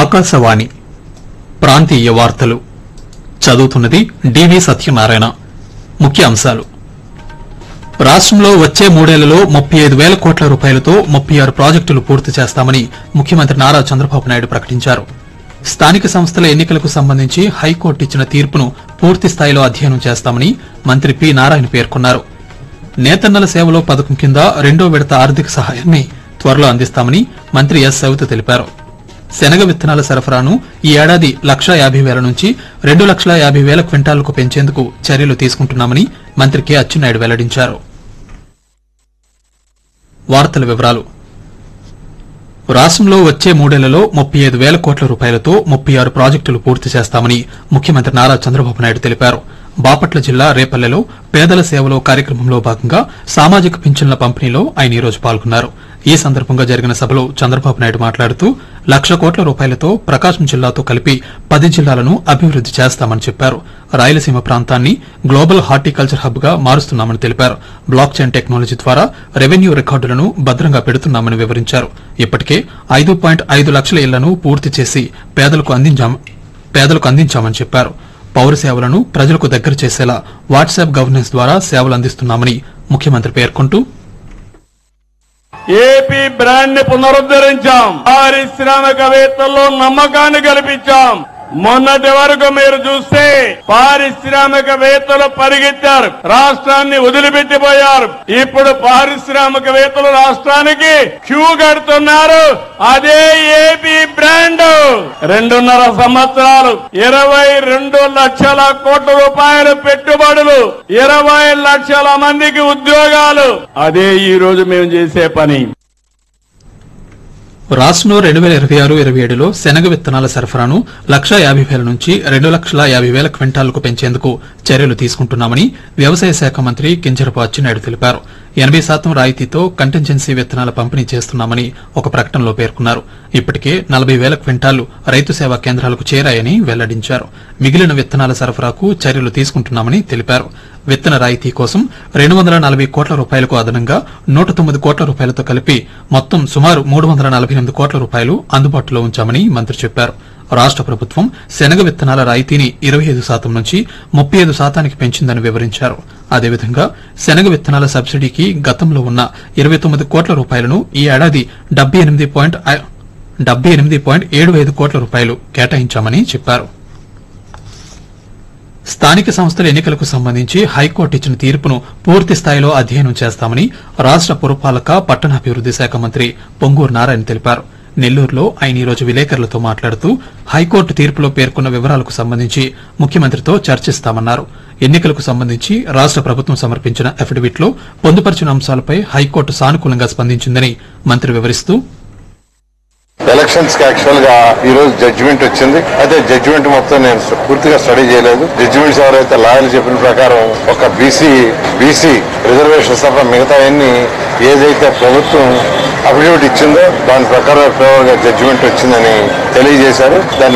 ఆకాశవాణి ప్రాంతీయ వార్తలు చదువుతున్నది డివి సత్యనారాయణ ముఖ్యాంశాలు రాష్ట్రంలో వచ్చే మూడేళ్లలో ముప్పై ఐదు వేల కోట్ల రూపాయలతో ముప్పై ఆరు ప్రాజెక్టులు పూర్తి చేస్తామని ముఖ్యమంత్రి నారా చంద్రబాబు నాయుడు ప్రకటించారు స్థానిక సంస్థల ఎన్నికలకు సంబంధించి హైకోర్టు ఇచ్చిన తీర్పును పూర్తి స్థాయిలో అధ్యయనం చేస్తామని మంత్రి పి నారాయణ పేర్కొన్నారు నేతన్నల సేవలో పథకం కింద రెండో విడత ఆర్థిక సహాయాన్ని త్వరలో అందిస్తామని మంత్రి ఎస్ సవిత తెలిపారు శనగ విత్తనాల సరఫరాను ఈ ఏడాది లక్షా యాభై వేల నుంచి రెండు లక్షల యాభై వేల క్వింటాలకు పెంచేందుకు చర్యలు తీసుకుంటున్నామని మంత్రి కె అచ్చెన్నాయుడు వెల్లడించారు వార్తల వివరాలు రాష్ట్రంలో వచ్చే మూడేళ్లలో ముప్పై ఐదు వేల కోట్ల రూపాయలతో ముప్పై ఆరు ప్రాజెక్టులు పూర్తి చేస్తామని ముఖ్యమంత్రి నారా చంద్రబాబు నాయుడు తెలిపారు బాపట్ల జిల్లా రేపల్లెలో పేదల సేవలో కార్యక్రమంలో భాగంగా సామాజిక పింఛన్ల పంపిణీలో ఆయన ఈ రోజు పాల్గొన్నారు ఈ సందర్భంగా జరిగిన సభలో చంద్రబాబు నాయుడు మాట్లాడుతూ లక్ష కోట్ల రూపాయలతో ప్రకాశం జిల్లాతో కలిపి పది జిల్లాలను అభివృద్ది చేస్తామని చెప్పారు రాయలసీమ ప్రాంతాన్ని గ్లోబల్ హార్టికల్చర్ హబ్ గా మారుస్తున్నామని తెలిపారు బ్లాక్ చైన్ టెక్నాలజీ ద్వారా రెవెన్యూ రికార్డులను భద్రంగా పెడుతున్నామని వివరించారు ఇప్పటికే ఐదు పాయింట్ ఐదు లక్షల ఇళ్లను పూర్తి చేసి పేదలకు అందించామ- పేదలకు అందించామని చెప్పారు పౌర సేవలను ప్రజలకు దగ్గర చేసేలా వాట్సాప్ గవర్నెన్స్ ద్వారా సేవలు అందిస్తున్నామని ముఖ్యమంత్రి పేర్కొంటూ ఏపీ బ్రాండ్ ని పునరుద్ధరించాం పారిశ్రామికవేత్తల్లో నమ్మకాన్ని కల్పించాం మొన్నటి వరకు మీరు చూస్తే పారిశ్రామికవేత్తలు పరిగెత్తారు రాష్ట్రాన్ని వదిలిపెట్టిపోయారు ఇప్పుడు పారిశ్రామికవేత్తలు రాష్ట్రానికి క్యూ కడుతున్నారు అదే ఏపీ బ్రాండ్ రెండున్నర సంవత్సరాలు ఇరవై రెండు లక్షల కోట్ల రూపాయల పెట్టుబడులు ఇరవై లక్షల మందికి ఉద్యోగాలు అదే ఈ రోజు మేము చేసే పని రాష్ట్రంలో రెండు వేల ఇరవై ఆరు ఇరవై ఏడులో శనగ విత్తనాల సరఫరాను లక్షా యాభై వేల నుంచి రెండు లక్షల యాభై వేల క్వింటాలకు పెంచేందుకు చర్యలు తీసుకుంటున్నామని వ్యవసాయ శాఖ మంత్రి కింజరపు అచ్చెన్నాయుడు తెలిపారు ఎనభై శాతం రాయితీతో కంటింజెన్సీ విత్తనాల పంపిణీ చేస్తున్నామని ఒక ప్రకటనలో పేర్కొన్నారు ఇప్పటికే నలభై వేల క్వింటాలు రైతు సేవా కేంద్రాలకు చేరాయని వెల్లడించారు మిగిలిన విత్తనాల సరఫరాకు చర్యలు తీసుకుంటున్నామని తెలిపారు విత్తన రాయితీ కోసం రెండు వందల నలభై కోట్ల రూపాయలకు అదనంగా నూట తొమ్మిది కోట్ల రూపాయలతో కలిపి మొత్తం సుమారు మూడు వందల నలభై ఎనిమిది కోట్ల రూపాయలు అందుబాటులో ఉంచామని మంత్రి చెప్పారు రాష్ట ప్రభుత్వం శనగ విత్తనాల రాయితీని ఇరవై ఐదు శాతం నుంచి ముప్పై ఐదు శాతానికి పెంచిందని వివరించారు అదేవిధంగా శనగ విత్తనాల సబ్సిడీకి గతంలో ఉన్న ఇరవై తొమ్మిది కోట్ల రూపాయలను ఈ ఏడాది డెబ్బై ఎనిమిది పాయింట్ డెబ్బై ఎనిమిది పాయింట్ ఏడు ఐదు కోట్ల రూపాయలు కేటాయించామని చెప్పారు స్థానిక సంస్థల ఎన్నికలకు సంబంధించి హైకోర్టు ఇచ్చిన తీర్పును పూర్తి స్థాయిలో అధ్యయనం చేస్తామని రాష్ట పురపాలక పట్టణాభివృద్ది శాఖ మంత్రి పొంగూరు నారాయణ తెలిపారు నెల్లూరులో ఆయన ఈరోజు విలేకరులతో మాట్లాడుతూ హైకోర్టు తీర్పులో పేర్కొన్న వివరాలకు సంబంధించి ముఖ్యమంత్రితో చర్చిస్తామన్నారు ఎన్నికలకు సంబంధించి రాష్ట ప్రభుత్వం సమర్పించిన అఫిడవిట్లో పొందుపరిచిన అంశాలపై హైకోర్టు సానుకూలంగా స్పందించిందని మంత్రి వివరిస్తూ ఎలక్షన్స్ కి యాక్చువల్ గా ఈ రోజు జడ్జిమెంట్ వచ్చింది అయితే జడ్జిమెంట్ మొత్తం నేను పూర్తిగా స్టడీ చేయలేదు జడ్జిమెంట్స్ ఎవరైతే లాయర్లు చెప్పిన ప్రకారం ఒక బీసీ బీసీ రిజర్వేషన్స్ తప్ప మిగతా అన్ని ఏదైతే ప్రభుత్వం అఫిడవిట్ ఇచ్చిందో దాని ప్రకారం ఫేవర్ గా జడ్జిమెంట్ వచ్చిందని తెలియజేశారు దాన్ని